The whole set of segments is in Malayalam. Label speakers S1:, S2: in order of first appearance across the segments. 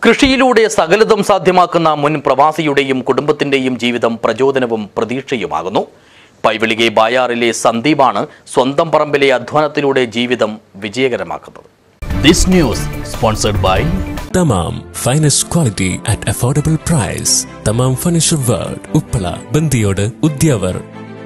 S1: കൃഷിയിലൂടെ സകലതും സാധ്യമാക്കുന്ന മുൻ പ്രവാസിയുടെയും കുടുംബത്തിന്റെയും ജീവിതം പ്രചോദനവും പ്രതീക്ഷയുമാകുന്നു പൈവിളികെ ബായാറിലെ സന്ദീപാണ് സ്വന്തം പറമ്പിലെ അധ്വാനത്തിലൂടെ ജീവിതം വിജയകരമാക്കുന്നത് this news sponsored by
S2: Thamam finest quality at affordable price Thamam furniture world Uppala Bandiyod Udyavar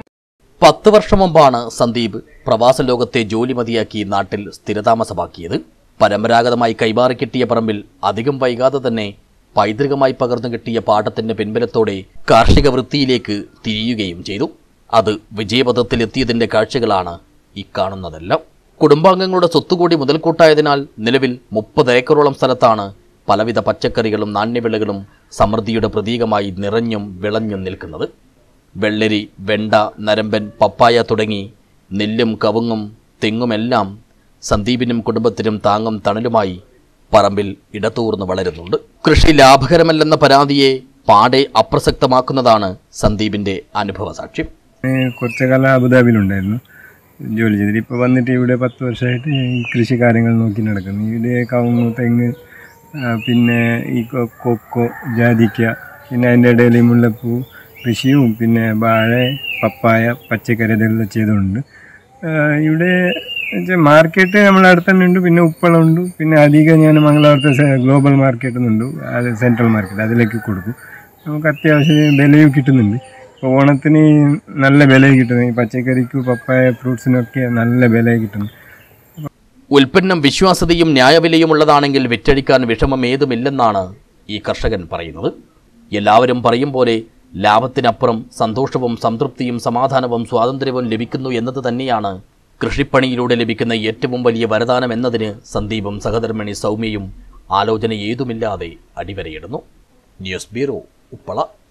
S1: പത്ത് വർഷം മുമ്പാണ് സന്ദീപ് പ്രവാസ ലോകത്തെ ജോലി മതിയാക്കി നാട്ടിൽ സ്ഥിരതാമസമാക്കിയത് പരമ്പരാഗതമായി കൈമാറി കിട്ടിയ പറമ്പിൽ അധികം വൈകാതെ തന്നെ പൈതൃകമായി പകർന്നു കിട്ടിയ പാഠത്തിന്റെ പിൻബലത്തോടെ കാർഷിക വൃത്തിയിലേക്ക് തിരിയുകയും ചെയ്തു അത് വിജയപഥത്തിലെത്തിയതിന്റെ കാഴ്ചകളാണ് ഈ കാണുന്നതെല്ലാം കുടുംബാംഗങ്ങളുടെ സ്വത്തുകൂടി മുതൽക്കൂട്ടായതിനാൽ നിലവിൽ മുപ്പത് ഏക്കറോളം സ്ഥലത്താണ് പലവിധ പച്ചക്കറികളും നാണ്യവിളകളും സമൃദ്ധിയുടെ പ്രതീകമായി നിറഞ്ഞും വിളഞ്ഞും നിൽക്കുന്നത് വെള്ളരി വെണ്ട നരമ്പൻ പപ്പായ തുടങ്ങി നെല്ലും കവുങ്ങും തെങ്ങുമെല്ലാം സന്ദീപിനും കുടുംബത്തിനും താങ്ങും തണലുമായി പറമ്പിൽ ഇടതൂർന്ന് വളരുന്നുണ്ട് കൃഷി ലാഭകരമല്ലെന്ന പരാതിയെ പാടെ അപ്രസക്തമാക്കുന്നതാണ് സന്ദീപിന്റെ അനുഭവ സാക്ഷ്യം
S3: ഏഹ് കുറച്ച് കാലം അബുദാബിയിലുണ്ടായിരുന്നു ജോലി ചെയ്തിട്ട് ഇപ്പോൾ വന്നിട്ട് ഇവിടെ പത്ത് വർഷമായിട്ട് ഈ കൃഷി കാര്യങ്ങൾ നോക്കി നടക്കുന്നു ഇവിടെ കവുങ്ങ് തെങ്ങ് ആ, പിന്നെ ഈ കൊ- കൊക്കോ ജാതിക്ക പിന്നെ അതിൻ്റെ ഇടയിൽ ഈ മുല്ലപ്പൂ കൃഷിയും പിന്നെ വാഴ പപ്പായ പച്ചക്കറി ഇതെല്ലാം ചെയ്തുകൊണ്ട് ആ, ഇവിടെ വെച്ചാൽ മാർക്കറ്റ് നമ്മളെ അടുത്ത് തന്നെ ഉണ്ട് പിന്നെ ഉപ്പളമുണ്ട് പിന്നെ അധികം ഞാൻ മംഗലാപുരത്തെ സെ- ഗ്ലോബൽ മാർക്കറ്റ് എന്നുണ്ട് അത് സെൻട്രൽ മാർക്കറ്റ് അതിലേക്ക് കൊടുക്കും നമുക്ക് അത്യാവശ്യം വിലയും കിട്ടുന്നുണ്ട് ഇപ്പോൾ ഓണത്തിന് നല്ല വില കിട്ടുന്നു ഈ പച്ചക്കറിക്കും പപ്പായ ഫ്രൂട്ട്സിനൊക്കെ നല്ല വില കിട്ടുന്നു
S1: ഉൽപ്പന്നം വിശ്വാസ്യതയും ന്യായവിലയുമുള്ളതാണെങ്കിൽ വിറ്റഴിക്കാൻ വിഷമം ഏതുമില്ലെന്നാണ് ഈ കർഷകൻ പറയുന്നത് എല്ലാവരും പറയും പോലെ ലാഭത്തിനപ്പുറം സന്തോഷവും സംതൃപ്തിയും സമാധാനവും സ്വാതന്ത്ര്യവും ലഭിക്കുന്നു എന്നത് തന്നെയാണ് കൃഷിപ്പണിയിലൂടെ ലഭിക്കുന്ന ഏറ്റവും വലിയ വരദാനം എന്നതിന് സന്ദീപും സഹധർമ്മിണി സൗമ്യയും ആലോചന ഏതുമില്ലാതെ അടിവരയിടുന്നു ന്യൂസ് ബ്യൂറോ ഉപ്പള